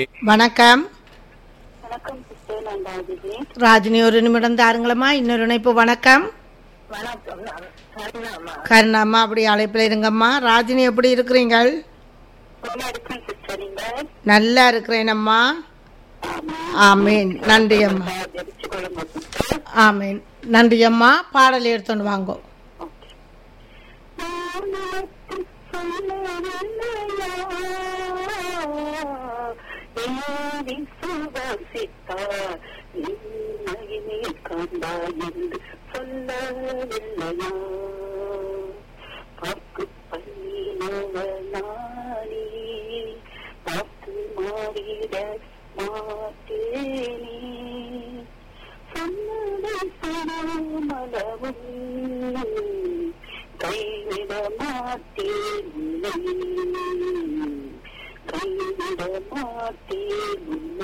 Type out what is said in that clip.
வணக்கம் வணக்கம் சிஸ்டர் நான் ராஜினி ராஜினி ஒரு நிமிடம் தாருங்களம்மா இன்னொரு இணைப்பு வணக்கம் வணக்கம் நான் கருணாமா கருணாம்மா அப்படி அழைப்பில் இருங்கம்மா ராஜினி எப்படி இருக்கிறீங்கள் நல்லா இருக்கேன் சிஸ்டர் நீங்க நல்லா இருக்கிறேன் அம்மா ஆமீன் நன்றி அம்மா ஜெபிச்சு கொள்ளுங்க சிஸ்டர் ஆமீன் நன்றி அம்மா பாடல் எடுத்துன்னு வாங்கோ ஓகே நானுக்கு சொல்லவில்லையா ஏறி சுவாசித்தார் நின்மையினை கண்டாய் என்று சொல்லவில்லையா பார்க்கு பண்ணினவனானே பார்த்து மாறிட மாட்டேனே சொன்னதை சொல்லாமலவும் கைவிட மாட்டேன் உன்னை. கைவிட மாட்டேன் உன்னை.